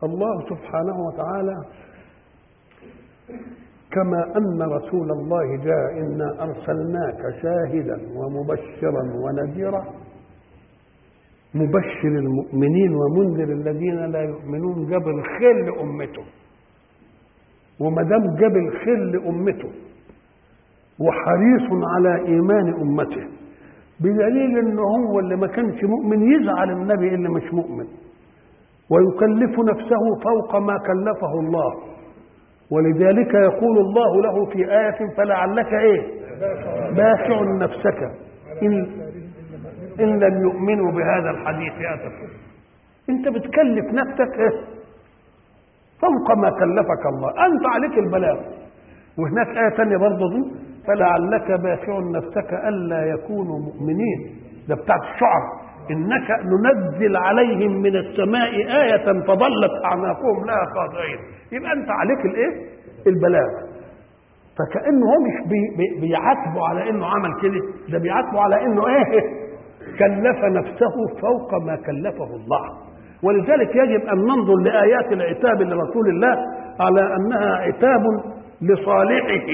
الله سبحانه وتعالى كما أن رسول الله جاء إنا أرسلناك شاهدا ومبشرا ونذيرا مبشر المؤمنين ومنذر الذين لا يؤمنون جاب الخير لأمته وما دام جاب الخير لأمته وحريص على إيمان أمته بدليل إن هو اللي ما كانش مؤمن يزعل النبي اللي مش مؤمن ويكلف نفسه فوق ما كلفه الله ولذلك يقول الله له في آية فلعلك إيه باخع نفسك إن, إن لم يؤمنوا بهذا الحديث أسفا أنت بتكلف نفسك إيه فوق ما كلفك الله أنت عليك البلاغ وهناك آية ثانية برضه دي فلعلك باخع نفسك ألا يكونوا مؤمنين ده بتاعت الشعر إنك ننزل عليهم من السماء آية فظلت أعناقهم لها خاضعين يبقى أنت عليك الإيه؟ البلاغ فكأنه هو مش بي بي بيعاتبه على إنه عمل كده ده بيعاتبه على إنه إيه؟ كلف نفسه فوق ما كلفه الله ولذلك يجب أن ننظر لآيات العتاب لرسول الله على أنها عتاب لصالحه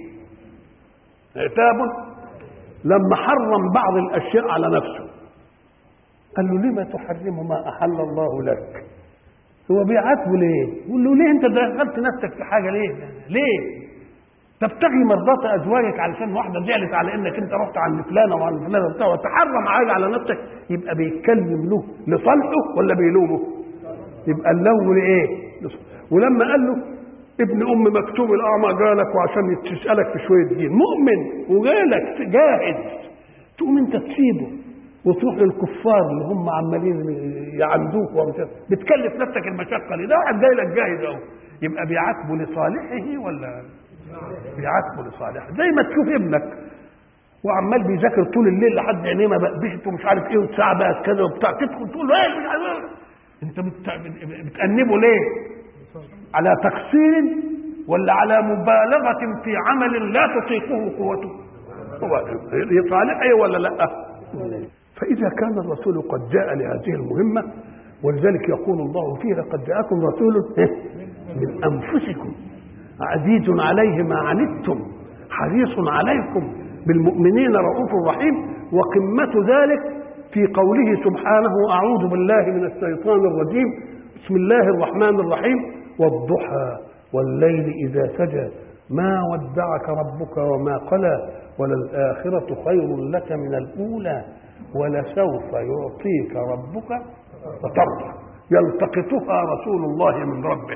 عتاب لما حرم بعض الأشياء على نفسه قال له لما تحرم ما احل الله لك هو بيعاتبه ليه يقول له ليه انت دخلت نفسك في حاجه ليه ليه تبتغي مرضات ازواجك علشان واحده زعلت على انك انت رحت عند فلانه وعند فلانه وبتاع وتحرم حاجه على نفسك يبقى بيتكلم له لصالحه ولا بيلومه يبقى اللوم لايه ولما قال له ابن ام مكتوم الاعمى جالك وعشان تسالك في شويه دين مؤمن وجالك جاهز تقوم انت تسيبه وتروح للكفار اللي هم عمالين يعندوك ومش بتكلف نفسك المشقه ليه؟ ده واحد جاي لك جاهز اهو يبقى بيعاتبه لصالحه ولا بيعاتبه لصالحه زي ما تشوف ابنك وعمال بيذاكر طول الليل لحد عينيه ما بقبشت ومش عارف ايه والساعه بقت كذا وبتاع تدخل تقول له ايه مش عارف ايه انت بتأنبه ليه؟ على تقصير ولا على مبالغه في عمل لا تطيقه قوته هو لصالحه ولا لا؟ فإذا كان الرسول قد جاء لهذه المهمة ولذلك يقول الله فيه لقد جاءكم رسول من أنفسكم عزيز عليه ما عنتم حريص عليكم بالمؤمنين رؤوف رحيم وقمة ذلك في قوله سبحانه أعوذ بالله من الشيطان الرجيم بسم الله الرحمن الرحيم والضحى والليل إذا سجى ما ودعك ربك وما قلى وللآخرة خير لك من الأولى ولسوف يعطيك ربك فترضى يلتقطها رسول الله من ربه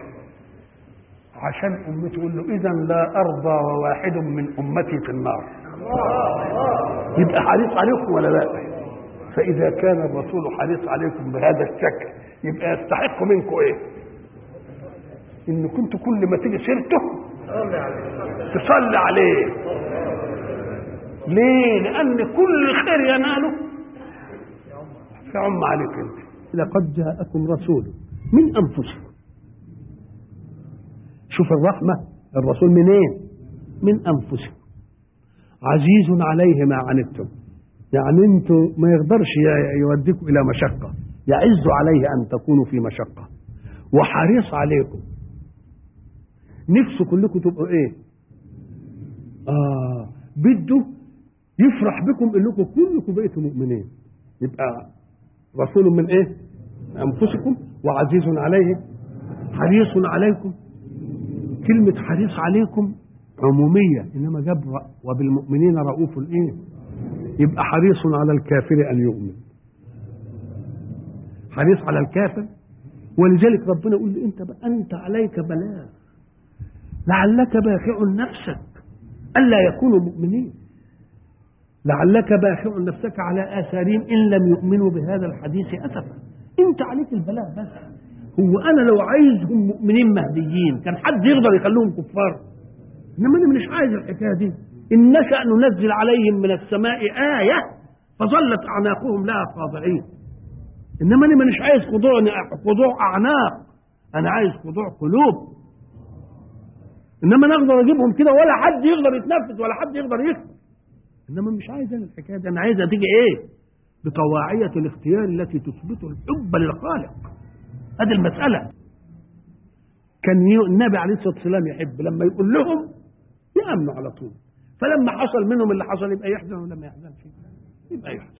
عشان امته يقول له اذا لا ارضى وواحد من امتي في النار يبقى حريص عليكم ولا لا فاذا كان الرسول حريص عليكم بهذا الشكل يبقى يستحق منكم ايه ان كنت كل ما تيجي سيرته تصلي عليه ليه لان كل خير يناله يعم عليك انت لقد جاءكم رسول من انفسكم شوف الرحمه الرسول منين إيه؟ من انفسكم عزيز عليه ما عنتم يعني انتوا ما يقدرش يوديكم الى مشقه يعز عليه ان تكونوا في مشقه وحريص عليكم نفسه كلكم تبقوا ايه اه بده يفرح بكم انكم كلكم بقيتوا مؤمنين يبقى رسول من ايه انفسكم وعزيز عليه حريص عليكم كلمة حريص عليكم عمومية إنما جاب وبالمؤمنين رؤوف إيه يبقى حريص على الكافر أن يؤمن حريص على الكافر ولذلك ربنا يقول أنت بقى أنت عليك بلاغ لعلك باخع نفسك ألا يكونوا مؤمنين لعلك باخع نفسك على آثارهم إن لم يؤمنوا بهذا الحديث أسفا أنت عليك البلاغ بس هو أنا لو عايزهم مؤمنين مهديين كان حد يقدر يخليهم كفار إنما أنا مش عايز الحكاية دي إن نشأ ننزل عليهم من السماء آية فظلت أعناقهم لها خاضعين إنما أنا مش عايز خضوع خضوع أعناق أنا عايز خضوع قلوب إنما أنا أقدر أجيبهم كده ولا حد يقدر يتنفذ ولا حد يقدر يكتب انما مش عايز انا الحكايه دي انا عايزها تيجي ايه بطواعيه الاختيار التي تثبت الحب للخالق هذه المساله كان ي- النبي عليه الصلاه والسلام يحب لما يقول لهم يامنوا على طول فلما حصل منهم اللي حصل يبقى يحزن ولا ما يحزنش يبقى يحزن